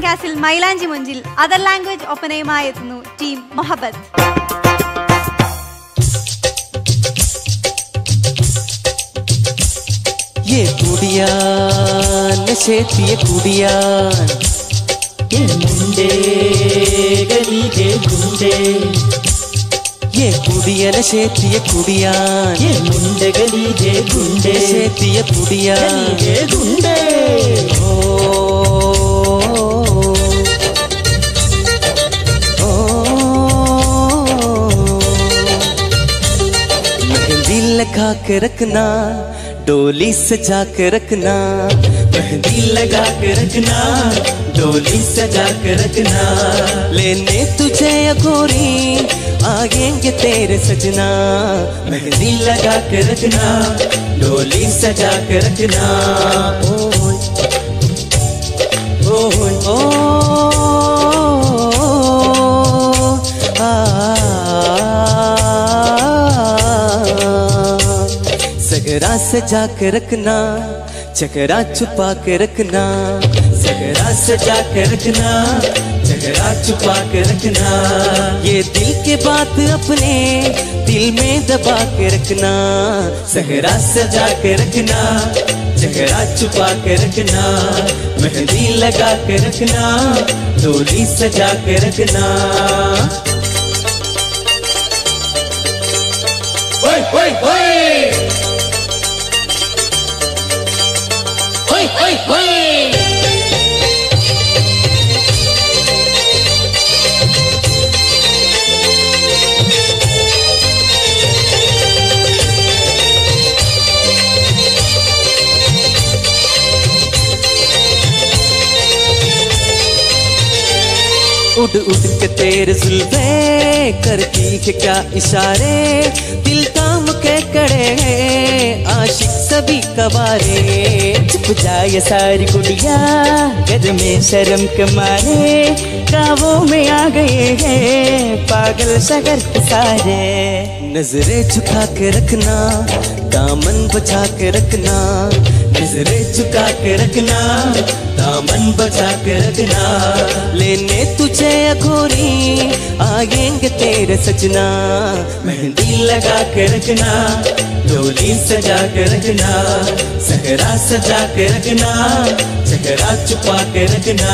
പോഡ്കാസ്റ്റിൽ മൈലാഞ്ചി മുഞ്ചിൽ other language ഒപ്പനയുമായി എത്തുന്നു ടീം മൊഹബത്ത് ये कुड़ियान नशेती ये कुड़ियान ये मुंडे गली के गुंडे ये कुड़िया नशेती ये कुड़ियान ये मुंडे गली के गुंडे नशेती ये कुड़ियान गली के गुंडे ओ मेहंदी लगा के रखना डोली सजा के रखना मेहंदी लगा के रखना डोली सजा के रखना लेने तुझे अगोरी आएंगे तेरे सजना मेहंदी लगा के रखना डोली सजा के रखना ओए ओ आ सगरा सजा के रखना चकरा छुपा के रखना सगरा सजा के रखना झगड़ा छुपा के रखना ये दिल के बात अपने दिल में दबा के रखना सगरा सजा के रखना झगड़ा छुपा के रखना मेहंदी लगा के रखना डोली सजा के रखना ओए ओए ओए ओए ओए ओए उड़ उड़ के तेरे जुल्फे करती है क्या इशारे दिल काम के कड़े हैं आशिक सभी कवारे चुप जाए सारी गुड़िया गज में शर्म के मारे काबू में आ गए हैं पागल शगर के सारे नजरें झुका के रखना दामन बचा के रखना नजरें झुका के रखना दामन बचा के रखना लेने तुझे अघोरी आएंगे तेरे सजना मेहंदी लगा के रखना डोली सजा के रखना सहरा सजा के रखना झगड़ा छुपा के रखना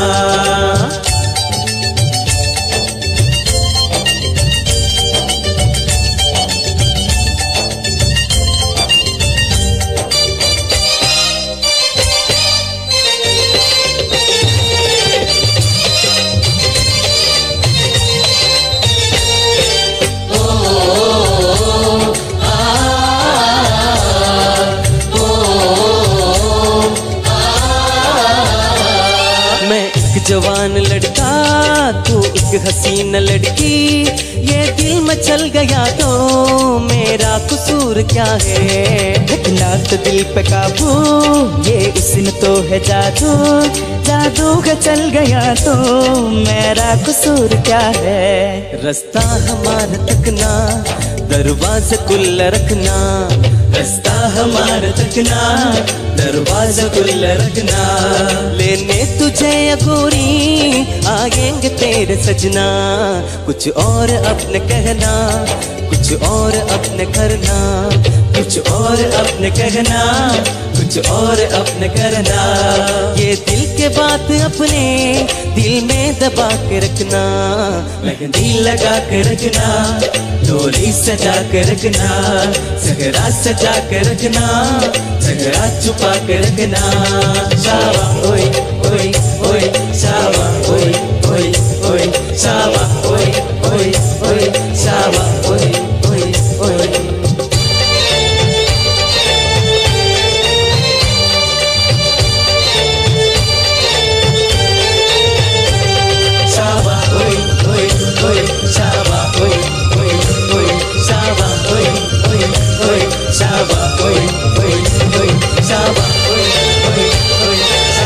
मैं एक जवान लड़का तू एक हसीन लड़की ये दिल में चल गया तो मेरा कसूर क्या है रखना तो दिल पे काबू ये इसमें तो है जादू जादू का चल गया तो मेरा कसूर क्या है रास्ता हमारा तकना दरवाजा खुला रखना रास्ता हमारा तकना दरवाजा खुला रखना लेने तुझे अगोरी आएंगे तेरे सजना कुछ और अपने कहना कुछ और अपने करना कुछ और अपने कहना कुछ और अपने करना ये दिल के बात अपने दिल में दबा के रखना मेहंदी लगा के रखना डोली सजा के रखना सगरा सजा के रखना झगड़ा छुपा के रखना शावा ओए ओए ओए शावा ओए ओए ओए शावा ओए ओए ओए शावा ओए ओए ओए Shaba, oi, oi, oi, shaba, oi, oi, oi, shaba, oi, oi, oi, shaba, oi, oi, oi, shaba, oi, oi, oi,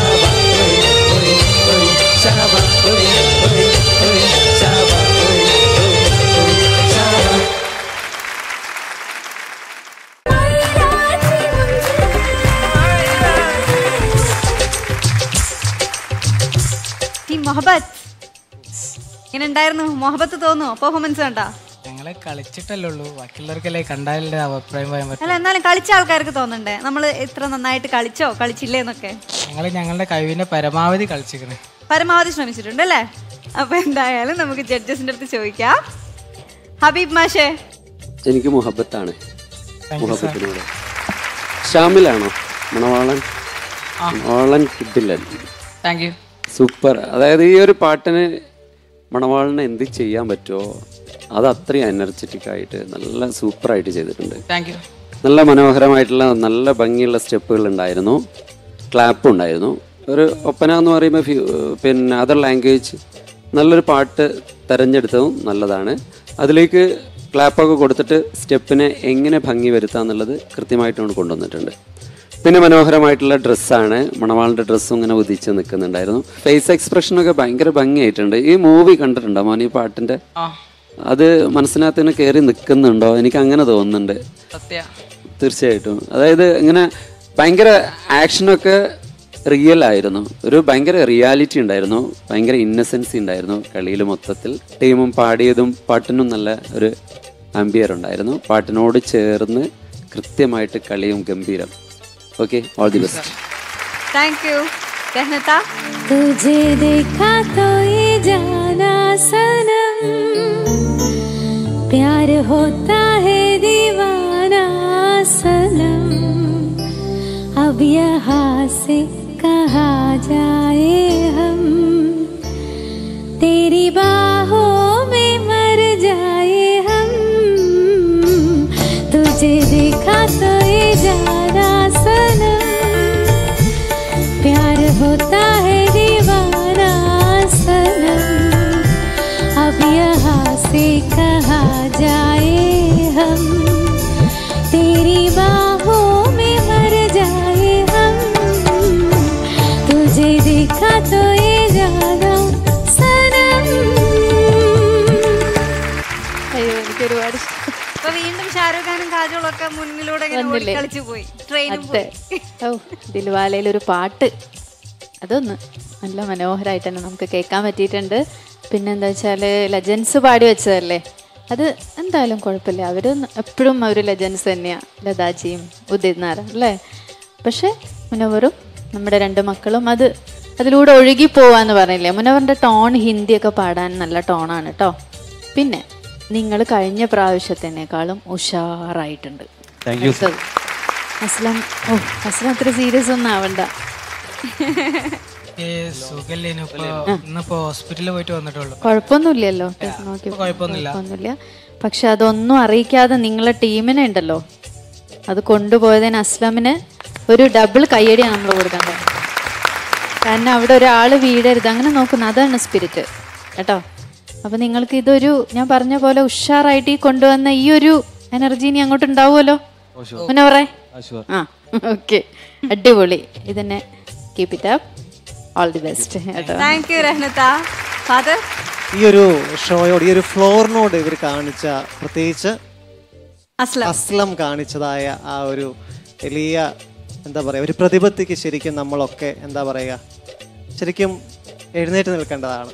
മൊഹബത്ത് ഇങ്ങനെ ഉണ്ടായിരുന്നു മൊഹബത്ത് തോന്നുന്നു പെർഫോമൻസ് കണ്ടാ ഞങ്ങളെ കളിച്ചിട്ടല്ലേ ഉള്ളൂ ബാക്കിയുള്ളവർക്കല്ലേ കണ്ടാലല്ലേ അഭിപ്രായം പറയാൻ പറ്റും അല്ല എന്നാലും കളിച്ച ആൾക്കാർക്ക് തോന്നണ്ടേ നമ്മൾ ഇത്ര നന്നായിട്ട് കളിച്ചോ കളിച്ചില്ലേ എന്നൊക്കെ ഞങ്ങൾ ഞങ്ങളുടെ കഴിവിന്റെ പരമാവധി കളിച്ചിരിക്കണേ പരമാവധി ശ്രമിച്ചിട്ടുണ്ട് അല്ലേ അപ്പൊ എന്തായാലും നമുക്ക് ജഡ്ജസിന്റെ അടുത്ത് ചോദിക്കാം ഹബീബ് മാഷേ എനിക്ക് മുഹബത്താണ് മുഹബത്തിനോട് ഷാമിലാണോ മണവാളൻ മണവാളൻ കിട്ടില്ല താങ്ക് യു സൂപ്പർ അതായത് ഈ ഒരു പാട്ടിന് മണവാളിന് എന്ത് ചെയ്യാൻ പറ്റുമോ അത് അത്രയും എനർജറ്റിക് ആയിട്ട് നല്ല സൂപ്പറായിട്ട് ചെയ്തിട്ടുണ്ട് താങ്ക് യു നല്ല മനോഹരമായിട്ടുള്ള നല്ല ഭംഗിയുള്ള സ്റ്റെപ്പുകൾ ഉണ്ടായിരുന്നു ക്ലാപ്പ് ഉണ്ടായിരുന്നു ഒരു ഒപ്പന എന്ന് പറയുമ്പോൾ ഫ്യൂ- പിന്നെ അതർ ലാംഗ്വേജ് നല്ലൊരു പാട്ട് തിരഞ്ഞെടുത്തതും നല്ലതാണ് അതിലേക്ക് ക്ലാപ്പൊക്കെ കൊടുത്തിട്ട് സ്റ്റെപ്പിനെ എങ്ങനെ ഭംഗി വരുത്താം എന്നുള്ളത് കൃത്യമായിട്ട് കൊണ്ട് കൊണ്ടുവന്നിട്ടുണ്ട് പിന്നെ മനോഹരമായിട്ടുള്ള ഡ്രസ്സാണ് മണവാളിൻ്റെ ഡ്രസ്സും ഇങ്ങനെ ഉദിച്ച് നിൽക്കുന്നുണ്ടായിരുന്നു ഫേസ് എക്സ്പ്രഷനൊക്കെ ഭയങ്കര ഭംഗിയായിട്ടുണ്ട് ഈ മൂവി കണ്ടിട്ടുണ്ടോ മോൻ ഈ പാട്ടിൻ്റെ ആ അത് മനസ്സിനകത്ത് ഇങ്ങനെ കയറി നിൽക്കുന്നുണ്ടോ എനിക്ക് അങ്ങനെ തോന്നുന്നുണ്ട് സത്യ തീർച്ചയായിട്ടും അതായത് ഇങ്ങനെ ഭയങ്കര ആക്ഷനൊക്കെ റിയൽ ആയിരുന്നു ഒരു ഭയങ്കര റിയാലിറ്റി ഉണ്ടായിരുന്നു ഭയങ്കര ഇന്നസെൻസി ഉണ്ടായിരുന്നു കളിയിൽ മൊത്തത്തിൽ ടീമും പാടിയതും പാട്ടിനും നല്ല ഒരു അമ്പിയർ ഉണ്ടായിരുന്നു പാട്ടിനോട് ചേർന്ന് കൃത്യമായിട്ട് കളിയും ഗംഭീരം okay all the best thank you രഹ്നത്ത तुझे देखा तो ये जाना सनम प्यार होता है दीवाना सनम अब यहाँ से कहा जाए हम तेरी बाहों में मर जाए हम तुझे देखा तो ये जाना सनम प्यार होता है दीवाना सनम अब यहाँ से कहा जाए हम तेरी बाहों में मर जाए हम तुझे देखा तो ये जाना सनम അയ്യോ എനിക്ക് ഒരുപാട് അപ്പൊ വീണ്ടും ഷാരൂഖ് ഖാനും കാജോളും ഒക്കെ മുന്നിലൂടെ ഇങ്ങനെ ഓടി വന്നില്ലേ? കളിച്ചു പോയി ട്രെയിനും അതെ പോയി ഓ ദിൽവാലയിൽ ഒരു പാട്ട് അതൊന്ന് നല്ല മനോഹരമായിട്ട് തന്നെ നമുക്ക് കേൾക്കാൻ പറ്റിയിട്ടുണ്ട് പിന്നെ എന്താ വെച്ചാൽ ലെജൻസ് പാടി വെച്ചതല്ലേ അത് എന്തായാലും കുഴപ്പമില്ല അവർ എപ്പോഴും അവർ ലെജൻസ് തന്നെയാണ് ലതാജിയും ഉദിത് നായർ അല്ലേ പക്ഷേ മുനവറും നമ്മുടെ രണ്ട് മക്കളും അത് അതിലൂടെ ഒഴുകി പോവാന്ന് പറഞ്ഞില്ലേ മുനവറിൻ്റെ ടോൺ ഹിന്ദിയൊക്കെ പാടാൻ നല്ല ടോണാണ് കേട്ടോ പിന്നെ നിങ്ങൾ കഴിഞ്ഞ പ്രാവശ്യത്തിനേക്കാളും ഉഷാറായിട്ടുണ്ട് അടുത്തത്. അസ്ലം ഓ അസ്ലം അത്ര സീരിയസ് ഒന്നും ആവണ്ട ഏ സുഖല്ലേനു ഇപ്പൊ ഇന്നിപ്പോ ഹോസ്പിറ്റലിൽ പോയിട്ട് വന്നിട്ടുള്ളൂ കുഴപ്പമൊന്നുമില്ലല്ലോ ടെസ്റ്റ് നോക്കി കുഴപ്പമൊന്നുമില്ല. കുഴപ്പമൊന്നുമില്ല പക്ഷെ അതൊന്നും അറിയിക്കാതെ നിങ്ങളെ ടീമിനെ ഉണ്ടല്ലോ അത് കൊണ്ടുപോയതിന് അസ്ലമിന് ഒരു ഡബിൾ കയ്യടിയാണ് നമ്മൾ കൊടുക്കേണ്ടത് കാരണം അവിടെ ഒരാൾ വീടരുത് അങ്ങനെ നോക്കുന്ന അതാണ് സ്പിരിറ്റ് കേട്ടോ അപ്പൊ നിങ്ങൾക്ക് ഇതൊരു ഞാൻ പറഞ്ഞ പോലെ ഉഷാറായിട്ട് ഈ കൊണ്ടുവന്ന ഈ ഒരു എനർജി ഇനി അങ്ങോട്ട് ഉണ്ടാവുമല്ലോ പിന്നെ പറേ ആ ഓക്കെ അടിപൊളി ഇതന്നെ keep it up all the best കേട്ടോ താങ്ക് യു രഹ്നത്ത ഫാദർ ഈ ഒരു ഷോയോട് ഈ ഒരു ഫ്ലോറിനോട് ഇവർ കാണിച്ച പ്രത്യേകിച്ച് അസ്ലം അസ്ലം കാണിച്ചതായ ആ ഒരു വലിയ എന്താ പറയുക ഒരു പ്രതിപത്തിക്ക് ശരിക്കും നമ്മളൊക്കെ എന്താ പറയുക ശരിക്കും എഴുന്നേറ്റ് നിൽക്കേണ്ടതാണ്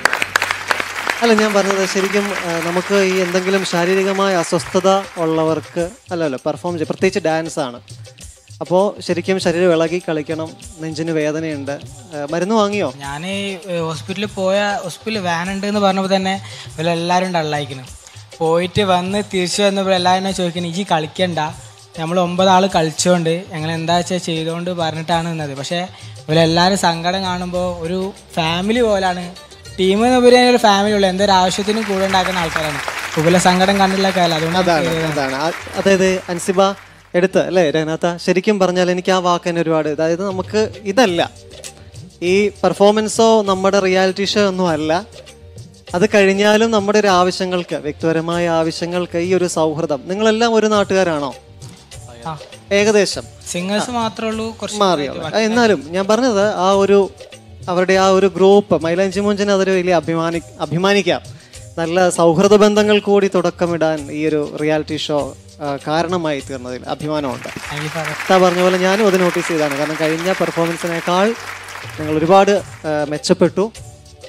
അല്ല ഞാൻ പറഞ്ഞത് ശരിക്കും ആ, നമുക്ക് ഈ എന്തെങ്കിലും ശാരീരികമായ അസ്വസ്ഥത ഉള്ളവർക്ക് അല്ലല്ലോ പെർഫോം ചെയ്യും പ്രത്യേകിച്ച് ഡാൻസ് ആണ് അപ്പോൾ ശരിക്കും ശരീരം ഇളകി കളിക്കണം നെഞ്ചിന് വേദനയുണ്ട് ആ, മരുന്ന് വാങ്ങിയോ ഞാൻ ഹോസ്പിറ്റലിൽ പോയ ഹോസ്പിറ്റലിൽ വാൻ ഉണ്ട് എന്ന് പറഞ്ഞപ്പോൾ തന്നെ ഇവരെല്ലാവരും ഡള്ളായിക്കുന്നു പോയിട്ട് വന്ന് തിരിച്ചു വന്നപ്പോൾ എല്ലാവരും ചോദിക്കുന്നത് ഇജി കളിക്കണ്ട നമ്മൾ ഒമ്പതാൾ കളിച്ചുകൊണ്ട് ഞങ്ങൾ എന്താ വെച്ചാൽ ചെയ്തുകൊണ്ട് പറഞ്ഞിട്ടാണ് നിന്നത് പക്ഷേ ഇവരെല്ലാവരും സങ്കടം കാണുമ്പോൾ ഒരു ഫാമിലി പോലാണ് ടീം എന്ന് പറയുന്ന ഒരു ഫാമിലി ഉള്ളു എന്തൊരു ആവശ്യത്തിനും കൂടെ ഉണ്ടാക്കുന്ന ആൾക്കാരാണ് ഇവരെ സങ്കടം കണ്ടില്ല കാലം അതുകൊണ്ട് അതാണ് അതാണ് ആ- അതായത് അൻസിബ എടുത്ത് അല്ലേ രഹനാഥ ശരിക്കും പറഞ്ഞാൽ എനിക്ക് ആ വാക്കിന് ഒരുപാട് അതായത് നമുക്ക് ഇതല്ല ഈ പെർഫോമൻസോ നമ്മുടെ റിയാലിറ്റി ഷോ ഒന്നും അല്ല അത് കഴിഞ്ഞാലും നമ്മുടെ ഒരു ആവശ്യങ്ങൾക്ക് വ്യക്തിപരമായ ആവശ്യങ്ങൾക്ക് ഈ ഒരു സൗഹൃദം നിങ്ങളെല്ലാം ഒരു നാട്ടുകാരാണോ ആ ഏകദേശം സിംഗേഴ്സ് മാത്രമേ ഉള്ളൂ കുറച്ച് മാറിയോ ആ, എന്നാലും ഞാൻ പറഞ്ഞത് ആ ഒരു അവരുടെ ആ ഒരു ഗ്രൂപ്പ് മൈലാഞ്ചി മുഞ്ചിന് അതൊരു വലിയ അഭിമാനി അഭിമാനിക്കാം നല്ല സൗഹൃദ ബന്ധങ്ങൾ കൂടി തുടക്കമിടാൻ ഈ ഒരു റിയാലിറ്റി ഷോ ആ, കാരണമായി തീർന്നതിൽ അഭിമാനമുണ്ട് Thank you, father. താ പറഞ്ഞ പോലെ ഞാനും അത് നോട്ടീസ് ചെയ്താണ് കാരണം കഴിഞ്ഞ പെർഫോമൻസിനേക്കാൾ നിങ്ങൾ ഒരുപാട് ആ, മെച്ചപ്പെട്ടു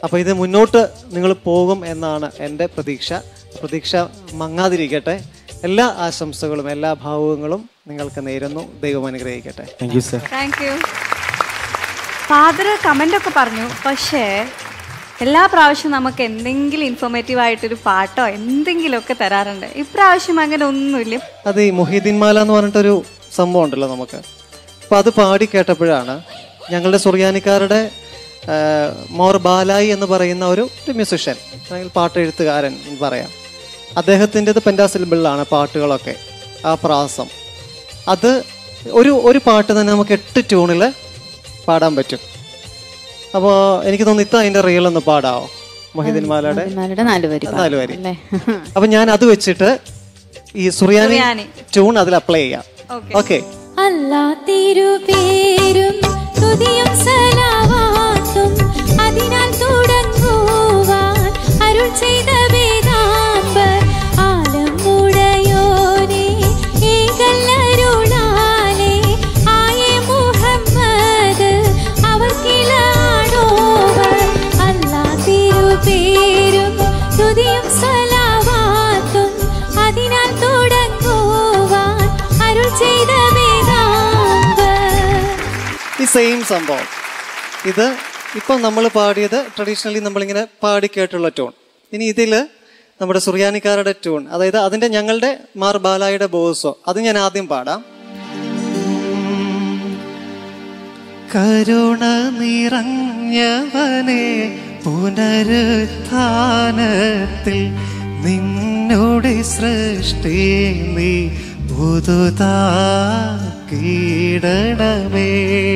അപ്പോൾ ഇത് മുന്നോട്ട് നിങ്ങൾ പോകും എന്നാണ് എൻ്റെ പ്രതീക്ഷ പ്രതീക്ഷ മങ്ങാതിരിക്കട്ടെ എല്ലാ ആശംസകളും എല്ലാ ഭാവുകങ്ങളും നിങ്ങൾക്ക് നേരുന്നു ദൈവം അനുഗ്രഹിക്കട്ടെ thank you sir thank you father comment ഒക്കെ പറഞ്ഞു പക്ഷേ എല്ലാ പ്രാവശ്യവും നമുക്ക് എന്തെങ്കിലും ഇൻഫോർമേറ്റീവ് ആയിട്ടൊരു പാട്ടോ എന്തെങ്കിലുമൊക്കെ തരാറുണ്ട് ഇപ്രാവശ്യം അങ്ങനെ ഒന്നുമില്ല അത് ഈ മൊഹീദ്ദീൻ മാല എന്ന് പറഞ്ഞിട്ടൊരു സംഭവം ഉണ്ടല്ലോ നമുക്ക് അപ്പോൾ അത് പാടി കേട്ടപ്പോഴാണ് ഞങ്ങളുടെ സുറിയാനിക്കാരുടെ ആ, മോർ ബാലായി എന്ന് പറയുന്ന ഒരു ഒരു മ്യൂസിഷ്യൻ അല്ലെങ്കിൽ പാട്ടെഴുത്തുകാരൻ എന്ന് പറയാം അദ്ദേഹത്തിൻ്റെത് പെൻറ്റാസിലബിളാണ് പാട്ടുകളൊക്കെ ആ പ്രാസം അത് ഒരു ഒരു പാട്ട് തന്നെ നമുക്ക് എട്ട് ട്യൂണിൽ പാടാൻ പറ്റും അപ്പോൾ എനിക്ക് തോന്നുന്നു ഇത്ത അതിൻ്റെ റിയൽ ഒന്ന് പാടാവോ മൊഹീദ്ദീൻ മാലയുടെ മാലയുടെ നാല് വരി നാല് വരി അല്ലേ അപ്പം ഞാൻ അത് വെച്ചിട്ട് ഈ സുറിയാനി സുറിയാനി. ട്യൂൺ അതിൽ അപ്ലൈ ചെയ്യാം ഓക്കെ ഓക്കെ അല്ലാ തിരുപേരും തുതിയും സലാവാത്തും അതിനാൽ തുടങ്ങുവാൻ അരുൾ ചെയ്ത വേദാമ്പർ ആലമുടയോനെ ഏകല്ലരുളാലെ ആയേ മുഹമ്മദ് അവർക്കിലാണോവർ അല്ലാ തിരുപേരും തുതിയും സലാവാത്തും അതിനാൽ തുടങ്ങുവാൻ അരുൾ ചെയ്ത വേദാമ്പർ ഈ സെയിം സംഭവം ഇത് ഇപ്പം നമ്മൾ പാടിയത് ട്രഡീഷണലി നമ്മളിങ്ങനെ പാടി കേട്ടുള്ള ട്യൂൺ ഇനി ഇതിൽ നമ്മുടെ സുറിയാനിക്കാരുടെ ട്യൂൺ അതായത് അതിൻ്റെ ഞങ്ങളുടെ മാർ ബാലായുടെ ബോസോ അത് ഞാൻ ആദ്യം പാടാം കരുണ നിറഞ്ഞവനെ പുനരുത്ഥാനത്തിൽ നിന്നോട് സൃഷ്ടി നീ പുതുതാക്കിയിടണമേ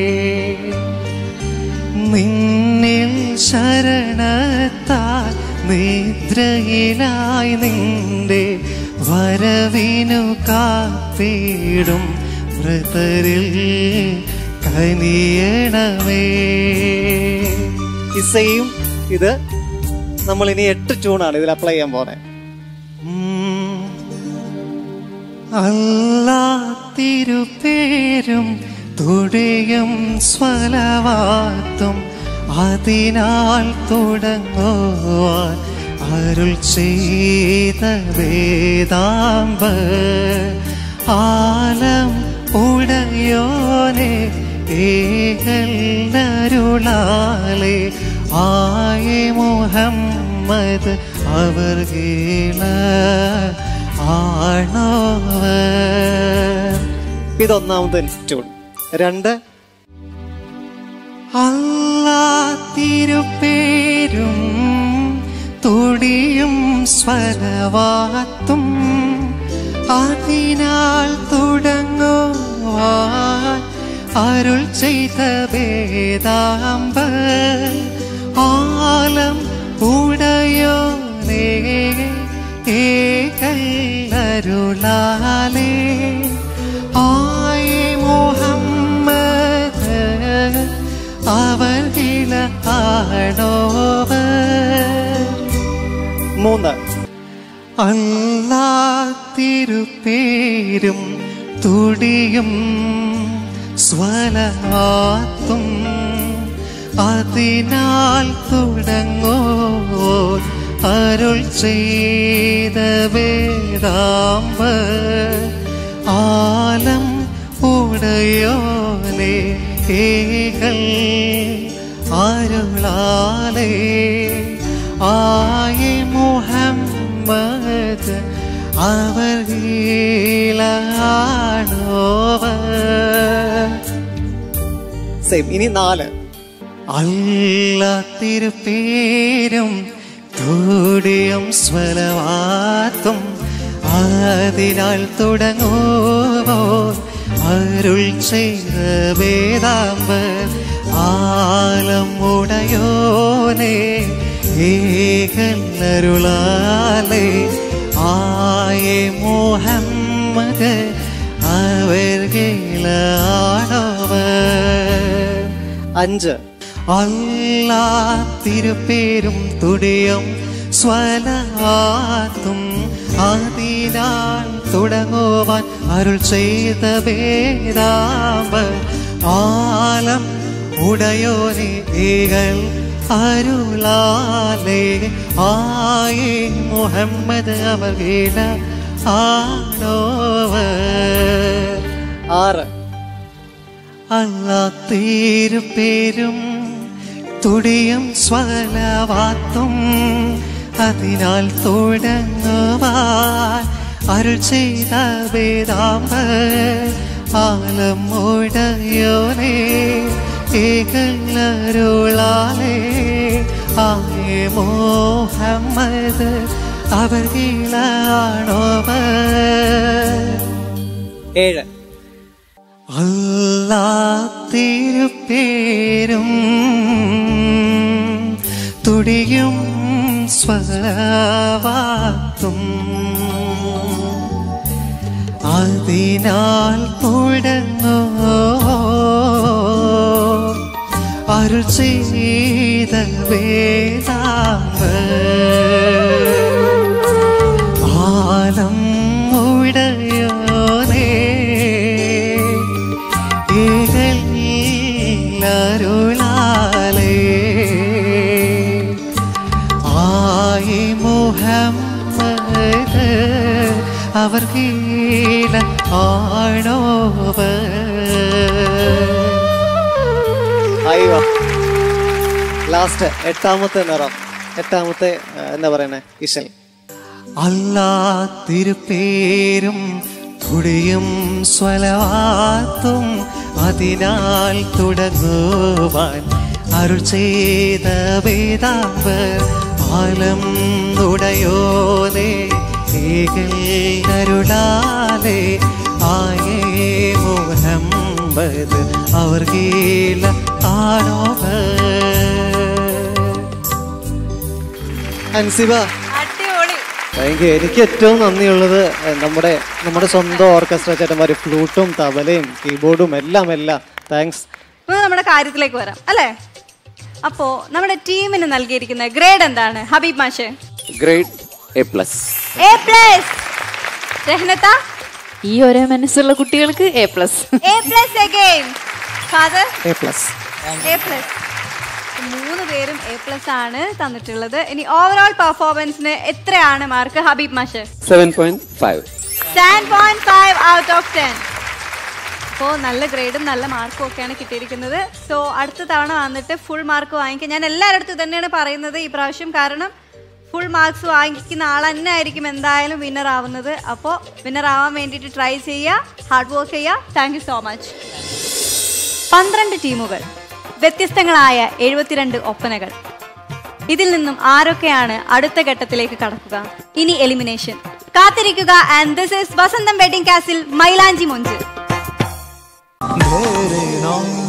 നിന്നിൽ ശരണത്താൽ നിദ്രയിലായി നിന്റെ വരവിനു കാത്തിടും മൃതരിൽ കനിയണമേ ഈ സെയിം ഇത് നമ്മൾ ഇനി എട്ട് ട്യൂണാണ് ഇതിൽ അപ്ലൈ ചെയ്യാൻ പോണേ അല്ലാ തിരുപേരും തുടിയും സ്വലവാത്തും അതിനാൽ തുടങ്ങുവാൻ അരുൾ ചെയ്ത വേദാമ്പ ആലം ഉടയോനെ ഏകല്ലരുളാലെ ആയ മുഹമ്മദ് അവർ ആണോവർ ഇതൊന്നാമത്തെ ട്യൂൺ രണ്ട് അല്ലാ തിരുപ്പേരും തുടിയും സ്വരവാത്തും അതിനാൽ തുടങ്ങുവാൻ അരുൾ ചെയ്ത വേദാമ്പ ആലം ഉടയോനേ ഏകല്ലരുളാലേ ആയ മുഹമ്മദ് അവർ ആണോവർ മൂന്ന് അല്ലാ തിരുപ്പേരും തുടിയും സ്വലവാത്തും അതിനാൽ തുടങ്ങോ അരുൾ ചെയ്ത വേദാമ്പ ആലം ഉടയോനെ ഏകൾ അരുളാലേ ആയ മുഹമ്മദ് അവർ സെയിം ഇനി നാല് അല്ല തിരുപ്പേരും കൂടിയും സ്വലവാത്തും അതിനാൽ തുടങ്ങുവോ അരുൾ ചെയ്ത വേദാമ്പ ആലം ഉടയോനെ ഏകല്ലരുളാലെ ആയ മുഹമ്മദ് അവർഗിലാണവർ അഞ്ച് അല്ലാ തിരുപ്പേരും തുടിയും സ്വലാത്തും അതിനാൽ തുടങ്ങുവാൻ അരുൾ ചെയ്ത വേദാമ്പ ആലം ഉടയോനെ ഏകൾ അരുളാലേ ആയേ മുഹമ്മദ് അവർ വീണ ആണോവർ ആറ് അല്ലാത്തീരു പേരും തുടിയും സ്വലവാത്തും അതിനാൽ തുടങ്ങുവാൻ അരുൾ ചെയ്ത വേദാമ്പ ആലം ഉടയോനേ ഏകലരുളാലേ ആയേ മോഹമ്മദ് അവർ കീഴാണോവർ ഏഴ് അല്ലാത്തിരുപ്പേരും തുടിയും സ്വവാത്തും അതിനാൽ തുടങ്ങോ അരുൾ ചെയ്ത വേദാമ്പ ആലം ഉടയോനേ ഏകലരുളാലേ ആയി മുഹമ്മദ് അവർ കീഴ ആണോവർ അയ്യോ ലാസ്റ്റ് എട്ടാമത്തെ നിറം എട്ടാമത്തെ ആ, എന്താ പറയണേ ഇശൽ അല്ലാ തിരുപ്പേരും തുടിയും സ്വലവാത്തും അതിനാൽ തുടങ്ങുവാൻ അരുൾ ചെയ്ത വേദാമ്പർ ആലം ഉടയോനേ ഏകൽ അരുളാലേ ആയേ മുഹമ്മദ് അവർ കീഴ ആണോവർ അൻസിബ അടിപൊളി താങ്ക് യു എനിക്ക് ഏറ്റവും നന്ദിയുള്ളത് ഏഹ്, നമ്മുടെ നമ്മുടെ സ്വന്തം ഓർക്കസ്ട്ര ചേട്ടന്മാർ ഫ്ലൂട്ടും തബലയും കീബോർഡും എല്ലാം എല്ലാം താങ്ക്സ് ഇപ്പൊ നമ്മുടെ കാര്യത്തിലേക്ക് വരാം അല്ലേ അപ്പോ നമ്മുടെ ടീമിന് നൽകിയിരിക്കുന്ന ഗ്രേഡ് എന്താണ് ഹബീബ് മാഷെ grade A plus A plus രഹ്നത്ത ഈ ഒരേ മനസ്സുള്ള കുട്ടികൾക്ക് A plus A plus again father A plus A plus മൂന്ന് പേരും എ പ്ലസ് ആണ് തന്നിട്ടുള്ളത് ഇനി ഓവറോൾ പെർഫോമൻസിന് എത്രയാണ് മാർക്ക് ഹബീബ് മാഷ് seven point five ten point five out of ten അപ്പോൾ നല്ല ഗ്രേഡും നല്ല മാർക്കും ഒക്കെയാണ് കിട്ടിയിരിക്കുന്നത് സോ അടുത്ത തവണ വന്നിട്ട് ഫുൾ മാർക്ക് വാങ്ങിക്കുക ഞാൻ എല്ലാവരുടെ തന്നെയാണ് പറയുന്നത് ഈ പ്രാവശ്യം കാരണം ഫുൾ മാർക്സ് വാങ്ങിക്കുന്ന ആൾ തന്നെ ആയിരിക്കും എന്തായാലും വിന്നർ ആവുന്നത് അപ്പോൾ വിന്നർ ആവാൻ വേണ്ടിയിട്ട് ട്രൈ ചെയ്യുക ഹാർഡ് വർക്ക് ചെയ്യുക താങ്ക് യു സോ മച്ച് പന്ത്രണ്ട് ടീമുകൾ വ്യത്യസ്തങ്ങളായ എഴുപത്തിരണ്ട് ഒപ്പനകൾ ഇതിൽ നിന്നും ആരൊക്കെയാണ് അടുത്ത ഘട്ടത്തിലേക്ക് കടക്കുക ഇനി എലിമിനേഷൻ കാത്തിരിക്കുക and this is Vasantham wedding castle Mylanchi Monchu तेरे नाम